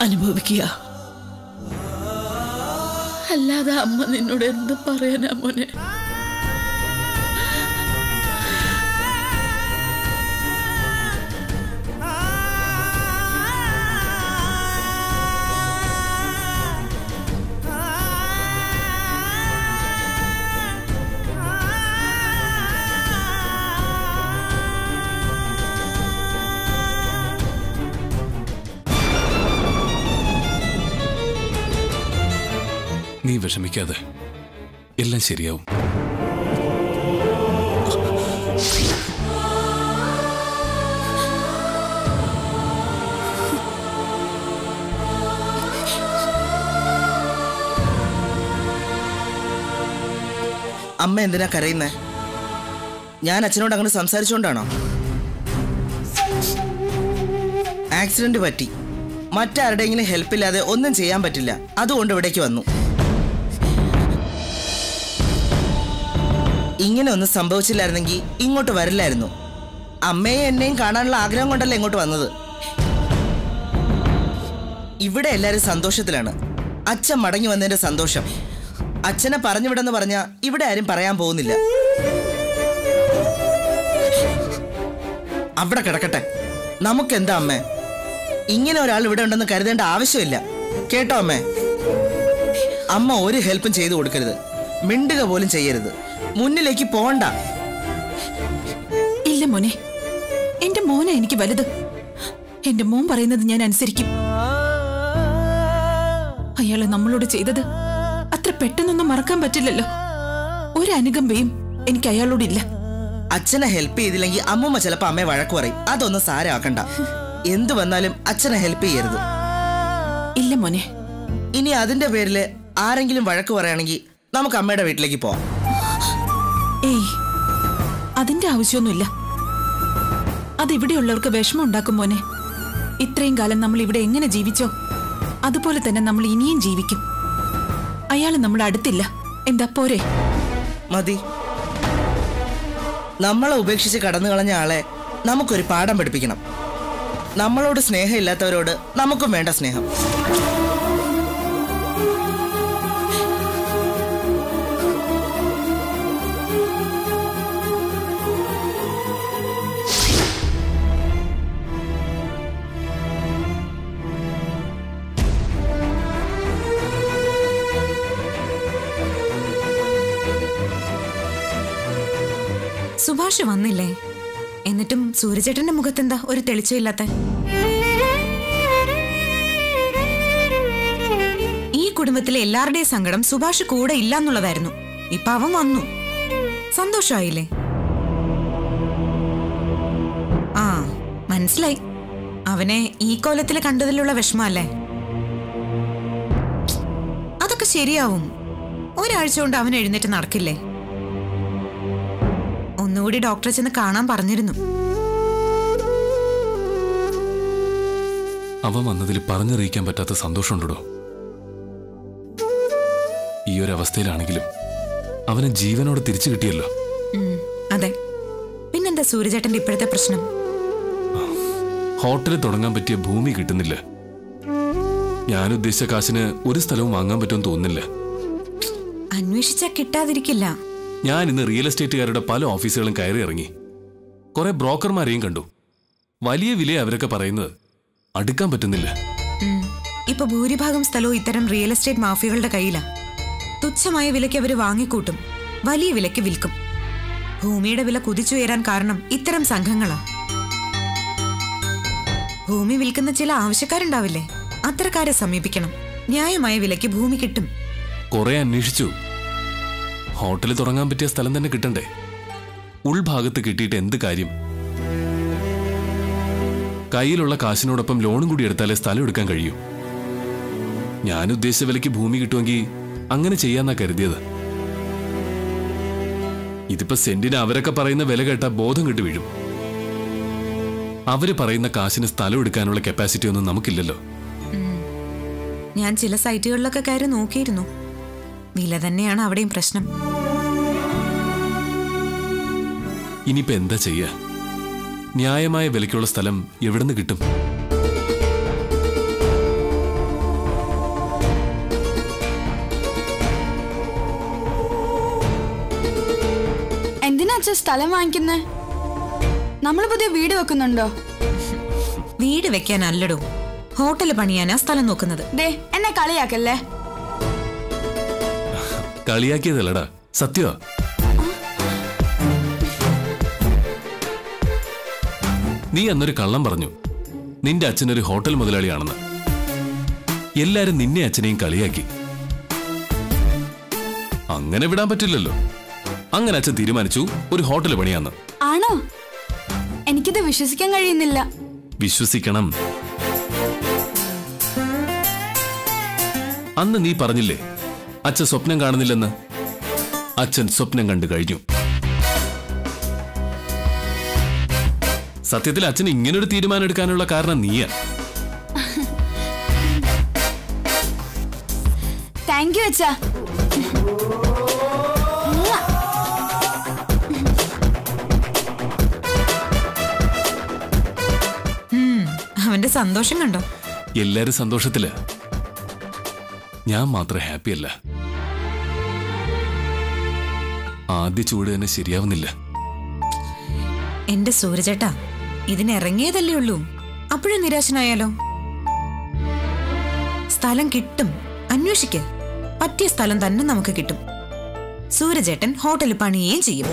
അനുഭവിക്കുക അല്ലാതെ അമ്മ നിന്നോട് എന്ത് പറയാനാ മോനെ നീ വിഷമിക്കാതെ എല്ലാം ശരിയാവും അമ്മ എന്തിനാ കരയുന്നേ ഞാൻ അച്ഛനോട് അങ്ങനെ സംസാരിച്ചുകൊണ്ടാണോ ആക്സിഡന്റ് പറ്റി മറ്റാരുടെയെങ്കിലും ഹെൽപ്പ് ഇല്ലാതെ ഒന്നും ചെയ്യാൻ പറ്റില്ല അതുകൊണ്ട് ഇവിടേക്ക് വന്നു ഇങ്ങനെ ഒന്നും സംഭവിച്ചില്ലായിരുന്നെങ്കിൽ ഇങ്ങോട്ട് വരില്ലായിരുന്നു അമ്മയും എന്നെയും കാണാനുള്ള ആഗ്രഹം കൊണ്ടല്ലേ ഇങ്ങോട്ട് വന്നത് ഇവിടെ എല്ലാവരും സന്തോഷത്തിലാണ് അച്ഛൻ മടങ്ങി വന്നതിന്റെ സന്തോഷം അച്ഛനെ പറഞ്ഞു വിടെന്ന് പറഞ്ഞാ ഇവിടെ ആരും പറയാൻ പോകുന്നില്ല അവിടെ കിടക്കട്ടെ നമുക്കെന്താ അമ്മേ ഇങ്ങനെ ഒരാൾ ഇവിടെ ഉണ്ടെന്ന് കരുതേണ്ട ആവശ്യമില്ല കേട്ടോ അമ്മേ അമ്മ ഒരു ഹെൽപ്പും ചെയ്തു കൊടുക്കരുത് മിണ്ടുക പോലും ചെയ്യരുത് മുന്നിലേക്ക് പോണ്ട ഇല്ല മോനെ എന്റെ മോനെ എനിക്ക് വലുത് എന്റെ മോൻ പറയുന്നത് ഞാൻ അനുസരിക്കും അയാള് നമ്മളോട് ചെയ്തത് അത്ര പെട്ടെന്നൊന്നും മറക്കാൻ പറ്റില്ലല്ലോ ഒരു അനുകമ്പയും എനിക്ക് അയാളോടില്ല അച്ഛനെ ഹെൽപ്പ് ചെയ്തില്ലെങ്കിൽ അമ്മൂമ്മ ചിലപ്പോ അമ്മയെ വഴക്ക് പറയും അതൊന്നും സാരമാക്കണ്ട എന്തു വന്നാലും അച്ഛനെ ഹെൽപ്പ് ചെയ്യരുത് ഇല്ല മോനെ ഇനി അതിന്റെ പേരില് ആരെങ്കിലും വഴക്ക് പറയുകയാണെങ്കിൽ നമുക്ക് അമ്മയുടെ വീട്ടിലേക്ക് പോവാം ഏയ് അതിന്റെ ആവശ്യമൊന്നുമില്ല അതിവിടെയുള്ളവർക്ക് വിഷമം ഉണ്ടാക്കും മോനെ ഇത്രയും കാലം നമ്മൾ ഇവിടെ എങ്ങനെ ജീവിച്ചോ അതുപോലെ തന്നെ നമ്മൾ ഇനിയും ജീവിക്കും അയാൾ നമ്മുടെ അടുത്തില്ല എന്താ പോരെ മതി നമ്മളെ ഉപേക്ഷിച്ച് കടന്നു കളഞ്ഞ ആളെ നമുക്കൊരു പാഠം പഠിപ്പിക്കണം നമ്മളോട് സ്നേഹമില്ലാത്തവരോട് നമുക്കും വേണ്ട സ്നേഹം സുഭാഷ് വന്നില്ലേ എന്നിട്ടും സൂര്യചേട്ടന്റെ മുഖത്തെന്താ ഒരു തെളിച്ചമില്ലാത്ത ഈ കുടുംബത്തിലെ എല്ലാവരുടെയും സങ്കടം സുഭാഷ് കൂടെ ഇല്ല എന്നുള്ളതായിരുന്നു ഇപ്പൊ അവൻ വന്നു സന്തോഷമായില്ലേ ആ മനസ്സിലായി അവനെ ഈ കോലത്തിൽ കണ്ടതിലുള്ള വിഷമല്ലേ അതൊക്കെ ശരിയാവും ഒരാഴ്ച കൊണ്ട് അവൻ എഴുന്നേറ്റ് നടക്കില്ലേ ഒന്നുകൂടി ഡോക്ടറെ ചെന്ന് കാണാൻ പറഞ്ഞിരുന്നു അവൻ വന്നതിൽ പറഞ്ഞറിയിക്കാൻ പറ്റാത്ത സന്തോഷമുണ്ടോ ഈ ഒരു അവസ്ഥയിലാണെങ്കിലും അവനെ ജീവനോടെ തിരിച്ചു കിട്ടിയല്ലോ ഉം, അതെ പിന്നെന്താ സൂര്യചേട്ടന്റെ ഇപ്പോഴത്തെ പ്രശ്നം ഹോട്ടലിൽ തുടങ്ങാൻ പറ്റിയ ഭൂമി കിട്ടുന്നില്ല ഞാൻ ഉദ്ദേശിച്ച കാശിന് ഒരു സ്ഥലവും വാങ്ങാൻ പറ്റുമെന്ന് തോന്നുന്നില്ല അന്വേഷിച്ചാ കിട്ടാതിരിക്കില്ല ഞാൻ ഇന്ന് റിയൽ എസ്റ്റേറ്റുകാരുടെ പല ഓഫീസുകളും കയറി ഇറങ്ങി കുറെ ബ്രോക്കർമാരെയും കണ്ടു വലിയ വില അവരൊക്കെ പറയുന്നത് അടുക്കാൻ പറ്റുന്നില്ല ഉം, ഇപ്പൊ ഭൂരിഭാഗം സ്ഥലവും ഇത്തരം റിയൽ എസ്റ്റേറ്റ് മാഫിയകളുടെ കയ്യിലാ തുച്ഛമായ വിലയ്ക്ക് അവര് വാങ്ങിക്കൂട്ടും വലിയ വിലയ്ക്ക് വിൽക്കും ഭൂമിയുടെ വില കുതിച്ചുയരാൻ കാരണം ഇത്തരം സംഘങ്ങളാ ഭൂമി വിൽക്കുന്ന ചില ആവശ്യക്കാരുണ്ടാവില്ലേ അത്തരക്കാരെ സമീപിക്കണം ന്യായമായ വിലയ്ക്ക് ഭൂമി കിട്ടും കുറെ അന്വേഷിച്ചു ഹോട്ടലിൽ തുടങ്ങാൻ പറ്റിയ സ്ഥലം തന്നെ കിട്ടണ്ടേ ഉൾഭാഗത്ത് കിട്ടിയിട്ട് എന്ത് കാര്യം കയ്യിലുള്ള കാശിനോടൊപ്പം ലോണും കൂടി എടുത്താലേ സ്ഥലം എടുക്കാൻ കഴിയൂ ഞാൻ ഉദ്ദേശിച്ച വിലയ്ക്ക് ഭൂമി കിട്ടുമെങ്കിൽ അങ്ങനെ ചെയ്യാന്നാ കരുതിയത് ഇതിപ്പോ സെന്റിന് അവരൊക്കെ പറയുന്ന വില കേട്ട ബോധം കിട്ടു വീഴും അവര് പറയുന്ന കാശിന് സ്ഥലം എടുക്കാനുള്ള കപ്പാസിറ്റി ഒന്നും നമുക്കില്ലല്ലോ ഞാൻ ചില സൈറ്റുകളിലൊക്കെ കയറി നോക്കിയിരുന്നു വില തന്നെയാണ് അവിടെയും പ്രശ്നം ഇനിയിപ്പോ എന്താ ചെയ്യാ ന്യായമായ വിലയ്ക്കുള്ള സ്ഥലം എവിടുന്ന് കിട്ടും അച്ഛൻ സ്ഥലം വാങ്ങിക്കുന്നേ നമ്മൾ പുതിയ വീട് വെക്കുന്നുണ്ടോ വീട് വെക്കാനല്ലടോ ഹോട്ടൽ പണിയാനാ സ്ഥലം നോക്കുന്നത് ദേ എന്നെ കളിയാക്കല്ലേ കളിയാക്കിയതല്ലടാ സത്യമാ നീ അന്നൊരു കള്ളം പറഞ്ഞു നിന്റെ അച്ഛനൊരു ഹോട്ടൽ മുതലാളിയാണെന്ന് എല്ലാരും നിന്നെ അച്ഛനെയും കളിയാക്കി അങ്ങനെ വിടാൻ പറ്റില്ലല്ലോ അങ്ങനെ അച്ഛൻ തീരുമാനിച്ചു ഒരു ഹോട്ടൽ പണിയാന്ന് ആണോ എനിക്കിത് വിശ്വസിക്കാൻ കഴിയുന്നില്ല വിശ്വസിക്കണം അന്ന് നീ പറഞ്ഞില്ലേ അച്ഛൻ സ്വപ്നം കാണുന്നില്ലെന്ന് അച്ഛൻ സ്വപ്നം കണ്ടു കഴിഞ്ഞു സത്യത്തിൽ അച്ഛൻ ഇങ്ങനൊരു തീരുമാനം എടുക്കാനുള്ള കാരണം നീയാ താങ്ക് യു അച്ഛാ അവന്റെ സന്തോഷം കണ്ടോ എല്ലാരും സന്തോഷത്തില് ഞാൻ മാത്രം ഹാപ്പിയല്ല ആദ്യ ചൂട് തന്നെ ശരിയാവുന്നില്ല എന്റെ സൂരജേട്ടാ ഇതിനിറങ്ങിയതല്ലേ ഉള്ളൂ അപ്പോഴും നിരാശനായാലോ സ്ഥലം കിട്ടും അന്വേഷിക്ക പറ്റിയ സ്ഥലം തന്നെ നമുക്ക് കിട്ടും സൂരജേട്ടൻ ഹോട്ടൽ പണിയുകയും ചെയ്യും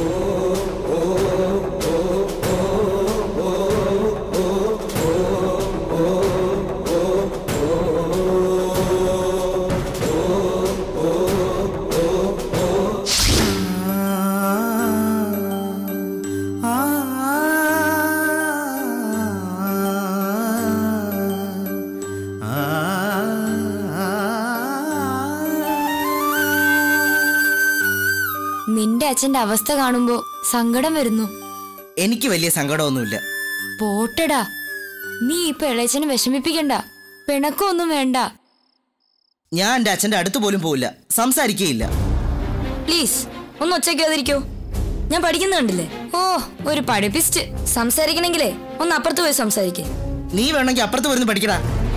നിന്റെ അച്ഛന്റെ അവസ്ഥ കാണുമ്പോ സങ്കടം വരുന്നു എനിക്ക് വലിയ സങ്കടമൊന്നുമില്ല പോട്ടടാ നീ ഇപ്പൊ ഇളയച്ചനെ വിഷമിപ്പിക്കണ്ട പിണക്കമൊന്നും വേണ്ട ഞാൻ എൻ്റെ അച്ഛൻ്റെ അടുത്ത് പോലും പോവില്ല സംസാരിക്കുകയില്ല പ്ലീസ് ഒന്ന് ഒച്ചയ്ക്കാതിരിക്കോ ഞാൻ പഠിക്കുന്ന കണ്ടില്ലേ ഓ ഒരു പഠിപ്പിസ്റ്റ് സംസാരിക്കണെങ്കിലേ ഒന്ന് അപ്പുറത്ത് പോയി സംസാരിക്കേ നീ വേണമെങ്കിൽ അപ്പുറത്ത് വരുന്ന് പഠിക്കടാ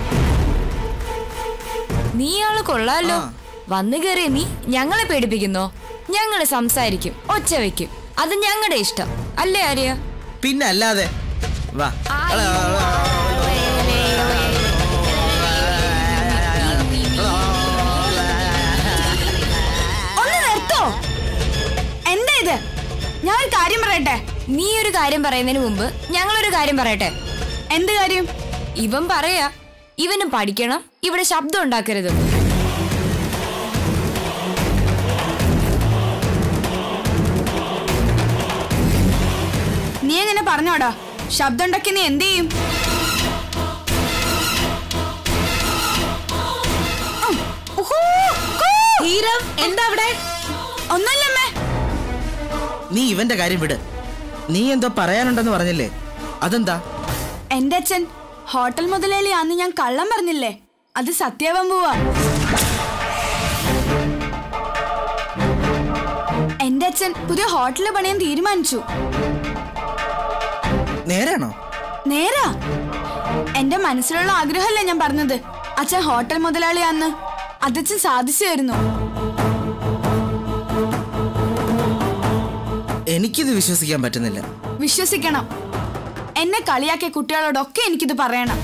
നീ ആള് കൊള്ളാലോ ആ. വന്നു കയറിയ നീ ഞങ്ങളെ പേടിപ്പിക്കുന്നോ ഞങ്ങള് സംസാരിക്കും ഒച്ച വെക്കും അത് ഞങ്ങളുടെ ഇഷ്ടം അല്ലേ ആര്യ പിന്നെ അല്ലാതെ വാ ഒന്ന് നിർത്തോ എന്താ ഇത് ഞാൻ ഒരു കാര്യം പറയട്ടെ നീ ഒരു കാര്യം പറയുന്നതിന് മുമ്പ് ഞങ്ങളൊരു കാര്യം പറയട്ടെ എന്ത് കാര്യം ഇവൻ പറയാ ഇവന് പഠിക്കണം ഇവിടെ ശബ്ദം ഉണ്ടാക്കരുത് നീ എങ്ങനെ പറഞ്ഞോടാ ശബ്ദം ഉണ്ടാക്കി നീ എന്ത് ചെയ്യും ഉം. ഉഹൂ, കൂ. എന്താ അവിടെ ഒന്നുമില്ലമ്മേ നീ ഇവന്റെ കാര്യം വിട് നീ എന്തോ പറയാനുണ്ടെന്ന് പറഞ്ഞില്ലേ അതെന്താ എന്റെ അച്ഛൻ ഹോട്ടൽ മുതലാളിയാന്ന് ഞാൻ കള്ളം പറഞ്ഞില്ലേ അത് സത്യവൻ പോവാ എന്റെ അച്ഛൻ പുതിയ ഹോട്ടൽ പണിയാൻ തീരുമാനിച്ചു നേരാണോ നേരാ എന്റെ മനസ്സിലുള്ള ആഗ്രഹമല്ലേ ഞാൻ പറഞ്ഞത് അച്ഛൻ ഹോട്ടൽ മുതലാളിയാന്ന് അതച്ഛൻ സാധിച്ചു തരുന്നു എനിക്കിത് വിശ്വസിക്കാൻ പറ്റുന്നില്ല വിശ്വസിക്കണം എന്നെ കളിയാക്കിയ കുട്ടികളോടൊക്കെ എനിക്കിത് പറയണം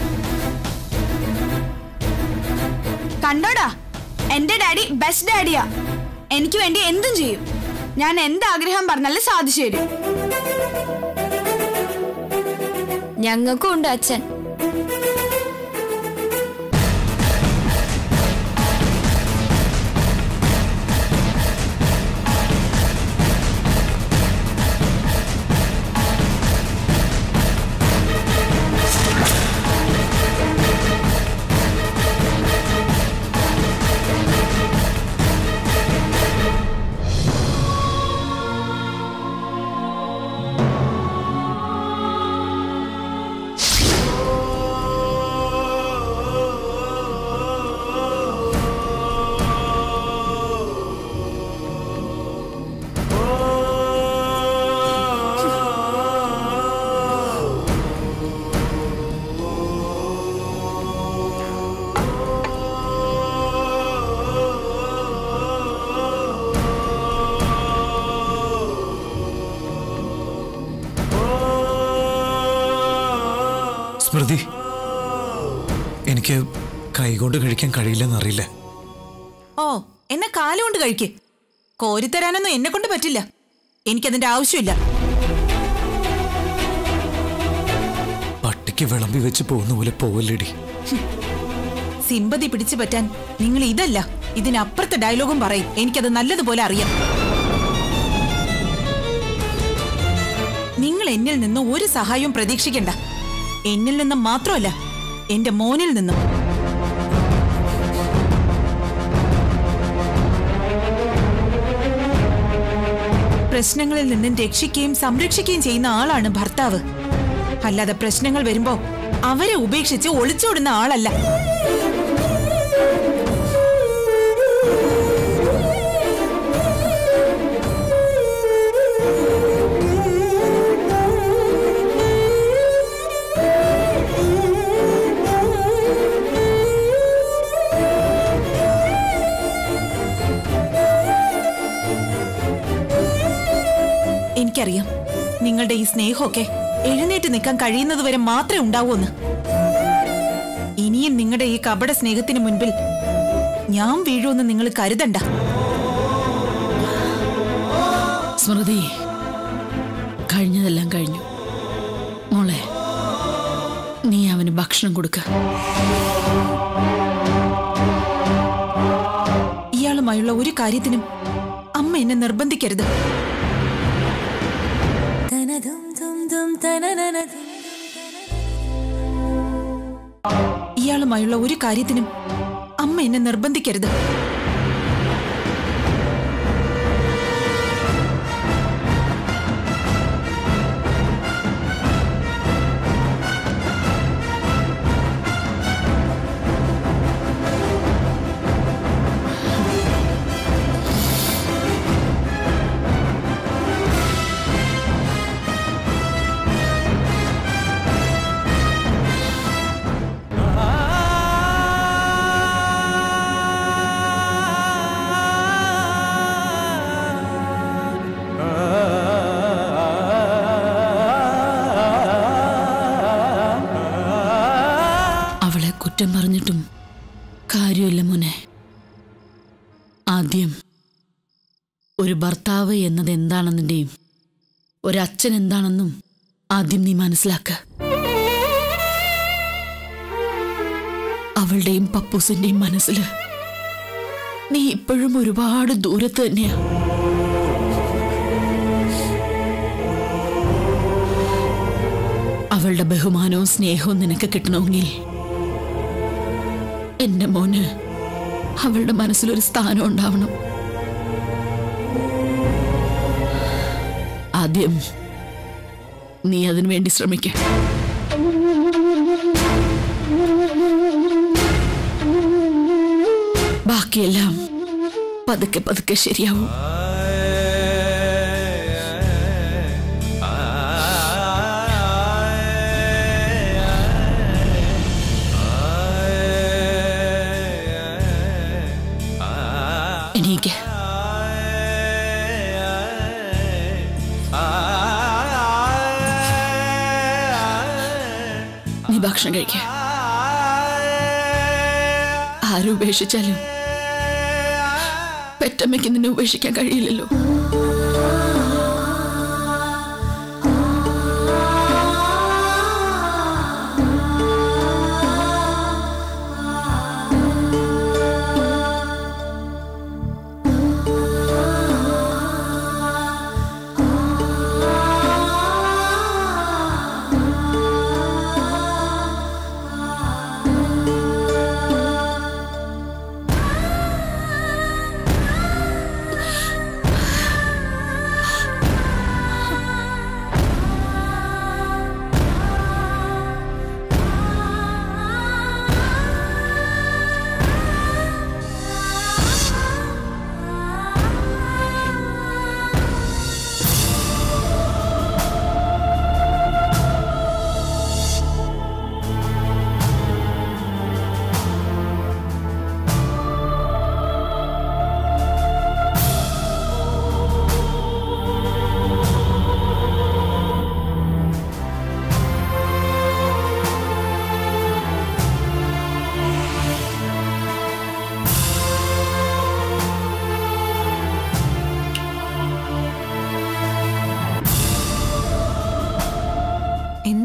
കണ്ടോടാ എന്റെ ഡാഡി ബെസ്റ്റ് ഡാഡിയാ എനിക്ക് വേണ്ടി എന്തും ചെയ്യും ഞാൻ എന്ത് ആഗ്രഹം പറഞ്ഞാലും സാധിച്ചു തരും ഞങ്ങൾക്കും ഉണ്ട് അച്ഛൻ സ്മൃതി എനിക്ക് കൈകൊണ്ട് കഴിക്കാൻ കഴിയില്ലെന്നറിയില്ല ഓ എന്നെ കാലുകൊണ്ട് കഴിക്ക് കോരിത്തരാനൊന്നും എന്നെ കൊണ്ട് പറ്റില്ല എനിക്കതിന്റെ ആവശ്യമില്ല പട്ടിക്ക് വിളമ്പി വെച്ച് പോകുന്ന പോലെ പോവല്ലേടി സിമ്പതി പിടിച്ചു പറ്റാൻ നിങ്ങൾ ഇതല്ല ഇതിനപ്പുറത്തെ ഡയലോഗും പറയും എനിക്കത് നല്ലതുപോലെ അറിയാം നിങ്ങൾ എന്നിൽ നിന്ന് ഒരു സഹായവും പ്രതീക്ഷിക്കണ്ട എന്നിൽ നിന്നും മാത്രമല്ല എന്റെ മോനിൽ നിന്നും പ്രശ്നങ്ങളിൽ നിന്നും രക്ഷിക്കുകയും സംരക്ഷിക്കുകയും ചെയ്യുന്ന ആളാണ് ഭർത്താവ് അല്ലാതെ പ്രശ്നങ്ങൾ വരുമ്പോ അവരെ ഉപേക്ഷിച്ച് ഒളിച്ചോടുന്ന ആളല്ല എനിക്കറിയാം നിങ്ങളുടെ ഈ സ്നേഹമൊക്കെ എഴുന്നേറ്റ് നിൽക്കാൻ കഴിയുന്നത് വരെ മാത്രമേ ഉണ്ടാവൂന്ന് ഇനിയും നിങ്ങളുടെ ഈ കപട സ്നേഹത്തിന് മുൻപിൽ ഞാൻ വീഴുമെന്ന് നിങ്ങൾ കരുതണ്ട സ്മൃതി കഴിഞ്ഞതെല്ലാം കഴിഞ്ഞു മോളെ നീ അവന് ഭക്ഷണം കൊടുക്ക ഇയാളുമായുള്ള ഒരു കാര്യത്തിനും അമ്മ എന്നെ നിർബന്ധിക്കരുത് ഇയാളുമായുള്ള ഒരു കാര്യത്തിനും അമ്മ എന്നെ നിർബന്ധിക്കരുത് അവളെ കുറ്റം പറഞ്ഞിട്ടും കാര്യമില്ല മോനെ ആദ്യം ഒരു ഭർത്താവ് എന്നത് എന്താണെന്നതിൻ്റെയും ഒരച്ഛൻ എന്താണെന്നും ആദ്യം നീ മനസ്സിലാക്ക അവളുടെയും പപ്പൂസിന്റെയും മനസ്സിൽ നീ ഇപ്പോഴും ഒരുപാട് ദൂരത്ത് തന്നെയാ അവളുടെ ബഹുമാനവും സ്നേഹവും നിനക്ക് കിട്ടണമെങ്കിൽ എന്റെ മോന് അവളുടെ മനസ്സിലൊരു സ്ഥാനം ഉണ്ടാവണം ആദ്യം നീ അതിനു വേണ്ടി ശ്രമിക്ക ബാക്കിയെല്ലാം പതുക്കെ പതുക്കെ ശരിയാവും എണീക്ക് നീ ഭക്ഷണം കഴിക്ക ആരും ഉപേക്ഷിച്ചാലും പെറ്റമ്മയ്ക്ക് നിന്നെ ഉപേക്ഷിക്കാൻ കഴിയില്ലല്ലോ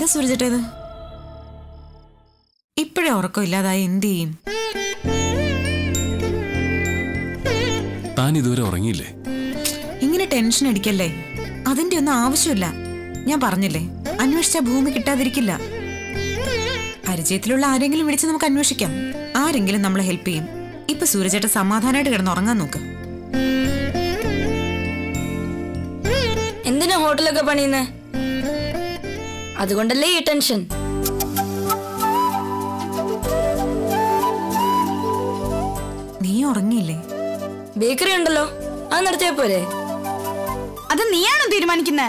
എന്താ സൂരജേട്ടാ ഇത് ഇപ്പോഴേ ഉറക്കം ഇല്ലാതായ എന്ത് ചെയ്യും താൻ ഇതുവരെ ഉറങ്ങിയില്ലേ ഇങ്ങനെ ടെൻഷൻ അടിക്കല്ലേ അതിന്റെ ഒന്നും ആവശ്യമില്ല ഞാൻ പറഞ്ഞില്ലേ അന്വേഷിച്ച ഭൂമി കിട്ടാതിരിക്കില്ല പരിചയത്തിലുള്ള ആരെങ്കിലും വിളിച്ച് നമുക്ക് അന്വേഷിക്കാം ആരെങ്കിലും നമ്മളെ ഹെൽപ്പ് ചെയ്യും ഇപ്പൊ സൂരജേട്ട സമാധാനമായിട്ട് കിടന്ന് ഉറങ്ങാൻ നോക്ക് എന്തിനാ ഹോട്ടലൊക്കെ പണിയുന്നേ അതുകൊണ്ടല്ലേ ഈ ടെൻഷൻ നീ ഉറങ്ങിയില്ലേ ബേക്കറി ഉണ്ടല്ലോ അത് നടത്തിയാ പോരെ അത് നീയാണോ തീരുമാനിക്കുന്നേ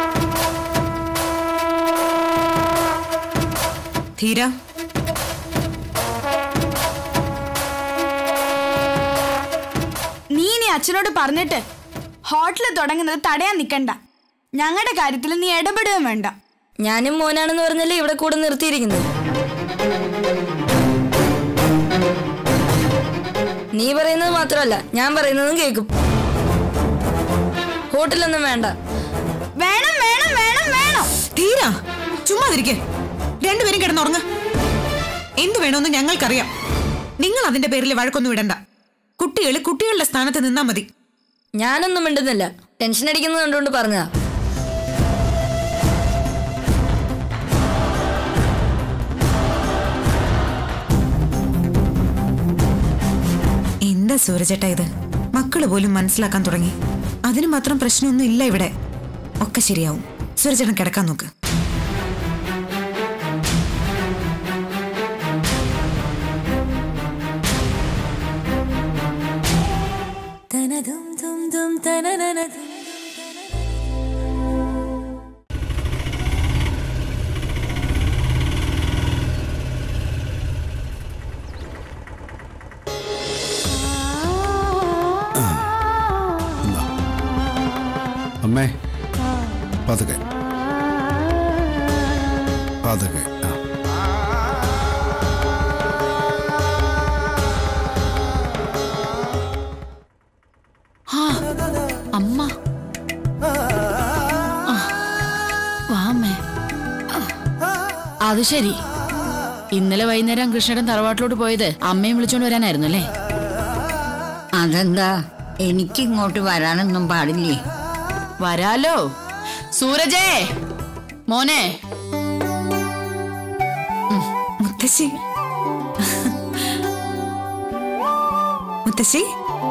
ധീര നീ ഇനി അച്ഛനോട് പറഞ്ഞിട്ട് ഹോട്ടൽ തുടങ്ങുന്നത് തടയാൻ നിൽക്കണ്ട ഞങ്ങളുടെ കാര്യത്തിൽ നീ ഇടപെടുകയും വേണ്ട ഞാനും മോനാണെന്ന് പറഞ്ഞല്ലേ ഇവിടെ കൂടെ നിർത്തിയിരിക്കുന്നത് നീ പറയുന്നത് മാത്രമല്ല ഞാൻ പറയുന്നതും കേൾക്കും ഹോട്ടലൊന്നും വേണ്ട വേണം വേണം വേണം വേണം ധീര ചുമ്മാതിരിക്കെ രണ്ടുപേരും കിടന്നുറങ്ങ എന്തു വേണമെന്ന് ഞങ്ങൾക്കറിയാം നിങ്ങൾ അതിന്റെ പേരിൽ വഴക്കൊന്നും ഇടണ്ട കുട്ടികൾ കുട്ടികളുടെ സ്ഥാനത്ത് നിന്നാ മതി ഞാനൊന്നും മിണ്ടുന്നില്ല ടെൻഷൻ അടിക്കുന്നത് കണ്ടുകൊണ്ട് പറഞ്ഞതാ എന്താ സൂരജേട്ടാ ഇത് മക്കള് പോലും മനസ്സിലാക്കാൻ തുടങ്ങി അതിന് മാത്രം പ്രശ്നമൊന്നും ഇല്ല ഇവിടെ ഒക്കെ ശരിയാവും സൂരജേട്ടൻ കിടക്കാൻ നോക്ക് അമ്മേ പതുക്കെ പതുക്കെ ആ ആ അമ്മ ആ, വാ അമ്മേ ആ, അത് ശരി ഇന്നലെ വൈകുന്നേരം കൃഷ്ണേടൻ തറവാട്ടിലോട്ട് പോയത് അമ്മയും വിളിച്ചോണ്ട് വരാനായിരുന്നു അല്ലേ അതെന്താ എനിക്ക് ഇങ്ങോട്ട് വരാനൊന്നും പാടില്ലേ വരാലോ സൂരജേ മോനെ മുത്തശ്ശി മുത്തശ്ശി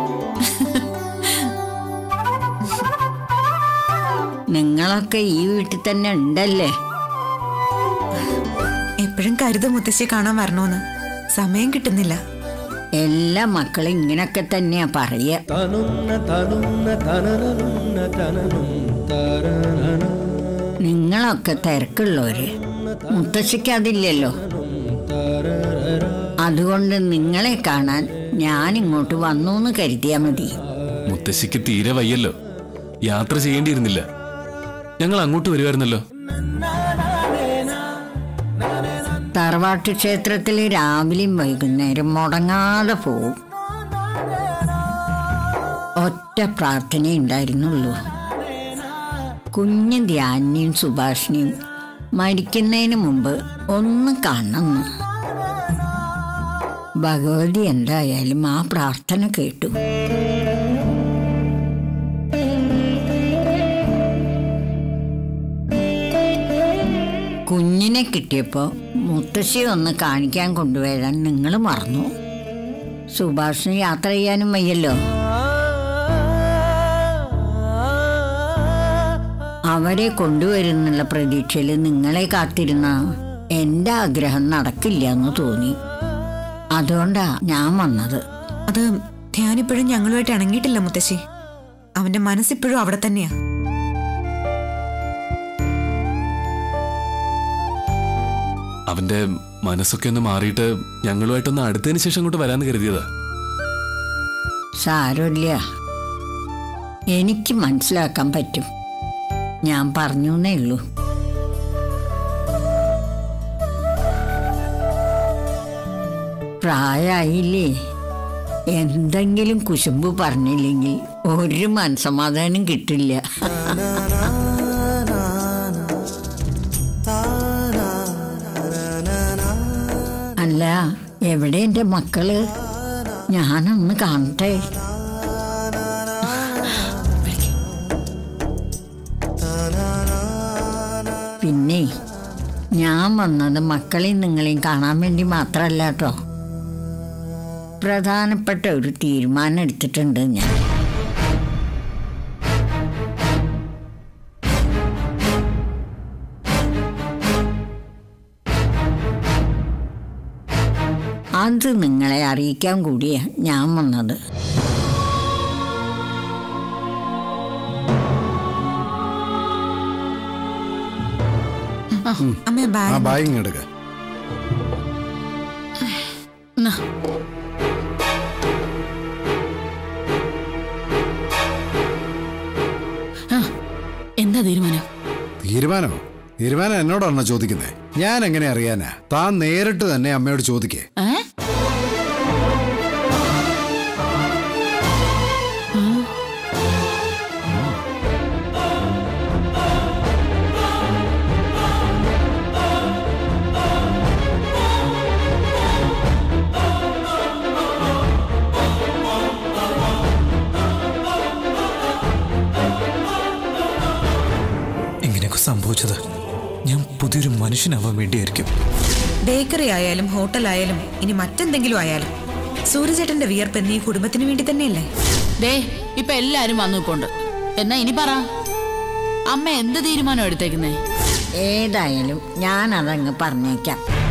നിങ്ങളൊക്കെ ഈ വീട്ടിൽ തന്നെ ഉണ്ടല്ലേ എപ്പോഴും കരുതും മുത്തശ്ശിയെ കാണാൻ വരണോന്ന് സമയം കിട്ടുന്നില്ല എല്ലാ മക്കളും ഇങ്ങനൊക്കെ തന്നെയാ പറയുക നിങ്ങളൊക്കെ തിരക്കുള്ളവര് മുത്തശ്ശിക്ക് അതില്ലല്ലോ അതുകൊണ്ട് നിങ്ങളെ കാണാൻ ഞാൻ ഇങ്ങോട്ട് വന്നു എന്ന് കരുതിയാ മതി മുത്തശ്ശിക്ക് തീരെ വയ്യല്ലോ യാത്ര ചെയ്യേണ്ടിയിരുന്നില്ല ഞങ്ങൾ അങ്ങോട്ട് വരുമായിരുന്നല്ലോ തറവാട്ട് ക്ഷേത്രത്തിൽ രാവിലെയും വൈകുന്നേരം മുടങ്ങാതെ പോവും ഒറ്റ പ്രാർത്ഥന ഉണ്ടായിരുന്നുള്ളൂ കുഞ്ഞു ധ്യാനിയും സുഭാഷിനിയും മരിക്കുന്നതിന് മുമ്പ് ഒന്ന് കാണണമെന്ന് ഭഗവതി എന്തായാലും ആ പ്രാർത്ഥന കേട്ടു കുഞ്ഞിനെ കിട്ടിയപ്പോൾ മുത്തശ്ശി ഒന്ന് കാണിക്കാൻ കൊണ്ടുവരാൻ നിങ്ങൾ മറന്നു സുഭാഷിന് യാത്ര ചെയ്യാനും വയ്യല്ലോ അവരെ കൊണ്ടുവരുന്നുള്ള പ്രതീക്ഷയിൽ നിങ്ങളെ കാത്തിരുന്ന എൻ്റെ ആഗ്രഹം നടക്കില്ല എന്ന് തോന്നി അതുകൊണ്ടാ ഞാൻ വന്നത് അത് ധ്യാനിപ്പോഴും ഞങ്ങളുമായിട്ട് ഇണങ്ങിയിട്ടില്ല മുത്തശ്ശി അവന്റെ മനസ്സിപ്പോഴും അവിടെ തന്നെയാ അവന്റെ മനസ്സൊക്കെ ഒന്ന് മാറിയിട്ട് ഞങ്ങളുമായിട്ടൊന്ന് അടുത്തതിന് ശേഷം അങ്ങോട്ട് വരാന്ന് കരുതിയതാ സാരമില്ല എനിക്ക് മനസ്സിലാക്കാൻ പറ്റും ഞാൻ പറഞ്ഞു എന്നേ ഉള്ളൂ പ്രായമായില്ലേ എന്തെങ്കിലും കുശുമ്പ് പറഞ്ഞില്ലെങ്കിൽ ഒരു മനസമാധാനം കിട്ടില്ല അല്ല എവിടെ എൻ്റെ മക്കള് ഞാനൊന്ന് കാണട്ടെ പിന്നെ ഞാൻ വന്നത് മക്കളെയും നിങ്ങളെയും കാണാൻ വേണ്ടി മാത്രമല്ല കേട്ടോ പ്രധാനപ്പെട്ട ഒരു തീരുമാനം എടുത്തിട്ടുണ്ട് ഞാൻ അത് നിങ്ങളെ അറിയിക്കാൻ കൂടിയാ ഞാൻ വന്നത് അമ്മ ആ ബാഗ് ബാഗ് ഇങ്ങെടുക്ക എന്നാ, ആ, എന്താ തീരുമാനം തീരുമാനമോ തീരുമാനം എന്നോടാണോ ചോദിക്കുന്നത് ഞാൻ എങ്ങനെ അറിയാനാ താൻ നേരിട്ട് തന്നെ അമ്മയോട് ചോദിക്കേ ഏ ഇങ്ങനെയൊക്കെ സംഭവിച്ചത് ഞാൻ പുതിയൊരു മനുഷ്യനാവാൻ വേണ്ടിയായിരിക്കും ബേക്കറി ആയാലും ഹോട്ടലായാലും ഇനി മറ്റെന്തെങ്കിലും ആയാലും സൂര്യചേട്ടന്റെ വിയർപ്പ് എന്നീ കുടുംബത്തിന് വേണ്ടി തന്നെയല്ലേ ദേ ഇപ്പൊ എല്ലാരും വന്നു ഇപ്പോണ്ട് എന്നാ ഇനി പറ അമ്മ എന്ത് തീരുമാനം എടുത്തേക്കുന്നേ ഏതായാലും ഞാൻ അതങ്ങ് പറഞ്ഞേക്കാം